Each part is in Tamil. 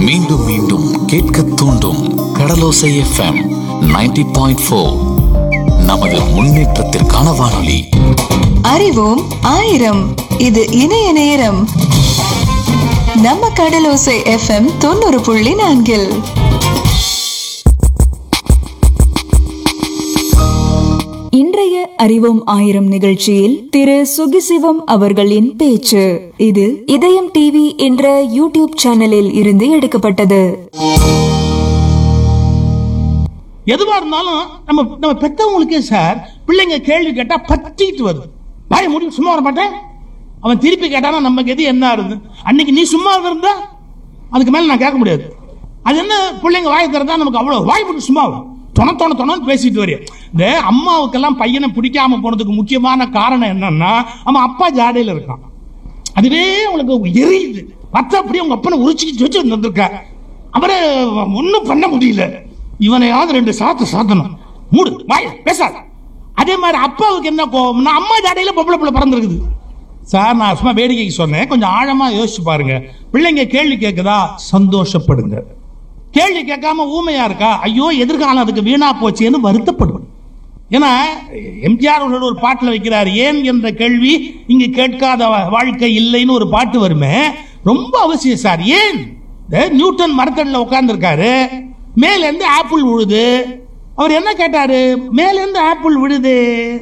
மீண்டும் மீண்டும் கேட்க தூண்டும் கடலோசை எஃப்எம் 90.4 பாயிண்ட் ஃபோர் நமது முன்னேற்றத்திற்கான வானொலி அறிவோம் ஆயிரம் இது இணைய நேரம் நம்ம கடலோசை எஃப்எம் தொண்ணூறு புள்ளி நான்கில் இன்றைய அறிவோம் ஆயிரம் நிகழ்ச்சியில் திரு சுகிசிவம் அவர்களின் பேச்சு இது இதயம் டிவி என்ற யூடியூப் சேனலில் இருந்து எடுக்கப்பட்டது எதுவா இருந்தாலும் நம்ம நம்ம பெத்தவங்களுக்கே சார் பிள்ளைங்க கேள்வி கேட்டா பத்திட்டு வருது வாய முடியும் சும்மா வர மாட்டேன் அவன் திருப்பி கேட்டானா நமக்கு எது என்ன இருந்து அன்னைக்கு நீ சும்மா இருந்தா அதுக்கு மேல நான் கேட்க முடியாது அது என்ன பிள்ளைங்க வாய் திறந்தா நமக்கு அவ்வளவு வாய் போட்டு சும்மா தொண தொண தொணன்னு பேசிட்டு வரைய இந்த அம்மாவுக்கெல்லாம் பையனை பிடிக்காம போனதுக்கு முக்கியமான காரணம் என்னன்னா அவன் அப்பா ஜாடையில இருக்கான் அதுவே அவனுக்கு எரியுது மத்த அப்படியே அவங்க அப்பனை உரிச்சுக்கிட்டு வச்சு வந்திருக்க அவரை ஒன்றும் பண்ண முடியல இவனையாவது ரெண்டு சாத்து சாத்தணும் மூடு வாய பேசாத அதே மாதிரி அப்பாவுக்கு என்ன கோவம்னா அம்மா ஜாடையில பொம்பளை பிள்ளை பிறந்திருக்குது சார் நான் சும்மா வேடிக்கைக்கு சொன்னேன் கொஞ்சம் ஆழமா யோசிச்சு பாருங்க பிள்ளைங்க கேள்வி கேட்குதா சந்தோஷப்படுங்க கேள்வி கேட்காம ஊமையா இருக்கா ஐயோ எதிர்காலம் அதுக்கு வீணா போச்சேன்னு வருத்தப்படுவேன் ஏன்னா எம்ஜிஆர் அவர்கள் ஒரு பாட்டில் வைக்கிறார் ஏன் என்ற கேள்வி இங்கு கேட்காத வா- வாழ்க்கை இல்லைன்னு ஒரு பாட்டு வருமே ரொம்ப அவசியம் சார் ஏன் இந்த நியூட்டன் மரத்தடியில் உட்கார்ந்துருக்காரு மேலேருந்து ஆப்பிள் விழுது அவர் என்ன கேட்டாரு மேலேருந்து ஆப்பிள் விழுது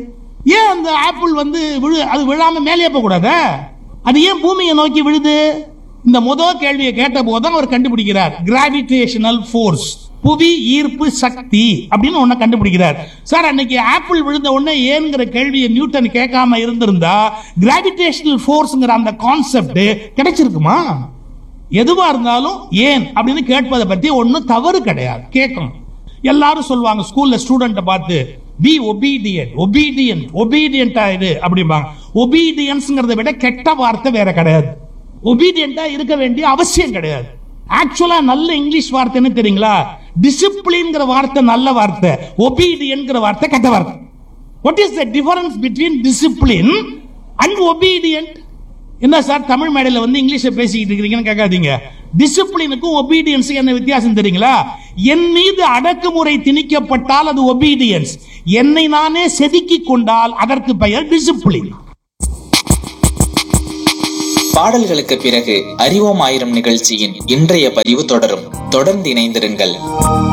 ஏன் அந்த ஆப்பிள் வந்து விழு அது விழாம மேலே போகக்கூடாதா அது ஏன் பூமியை நோக்கி விழுது இந்த முதல் கேள்வியை கேட்ட போதுதான் அவர் கண்டுபிடிக்கிறார் கிராவிடேஷனல் ஃபோர்ஸ் புவி ஈர்ப்பு சக்தி அப்படின்னு ஒண்ண கண்டுபிடிக்கிறார் சார் அன்னைக்கு ஆப்பிள் விழுந்த உடனே ஏன்ங்கிற கேள்வியை நியூட்டன் கேட்காம இருந்திருந்தா கிராவிடேஷனல் ஃபோர்ஸ்ங்கிற அந்த கான்செப்ட் கிடைச்சிருக்குமா எதுவா இருந்தாலும் ஏன் அப்படின்னு கேட்பதை பத்தி ஒண்ணும் தவறு கிடையாது கேட்கணும் எல்லாரும் சொல்லுவாங்க ஸ்கூல்ல ஸ்டூடெண்ட்டை பார்த்து பி ஒபீடியன்ட் ஒபீடியன்ட் ஒபீடியன்டா இது அப்படிம்பாங்க ஒபீடியன்ஸ்ங்கிறத விட கெட்ட வார்த்தை வேற கிடையாது ஒபீடியண்டா இருக்க வேண்டிய அவசியம் கிடையாது ஆக்சுவலா நல்ல இங்கிலீஷ் வார்த்தை என்ன தெரியுங்களா டிசிப்ளின்ங்கிற வார்த்தை நல்ல வார்த்தை ஒபீடியன்ங்கிற வார்த்தை கெட்ட வார்த்தை what is the difference between discipline and obedient என்ன சார் தமிழ் மேடையில் வந்து இங்கிலீஷை பேசிக்கிட்டு இருக்கிறீங்கன்னு கேட்காதீங்க டிசிப்ளினுக்கும் ஒபீடியன்ஸுக்கு என்ன வித்தியாசம் தெரியுங்களா என் மீது அடக்குமுறை திணிக்கப்பட்டால் அது ஒபீடியன்ஸ் என்னை நானே செதுக்கிக் கொண்டால் அதற்கு பெயர் டிசிப்ளின் பாடல்களுக்கு பிறகு அறிவோம் ஆயிரம் நிகழ்ச்சியின் இன்றைய பதிவு தொடரும் தொடர்ந்து இணைந்திருங்கள்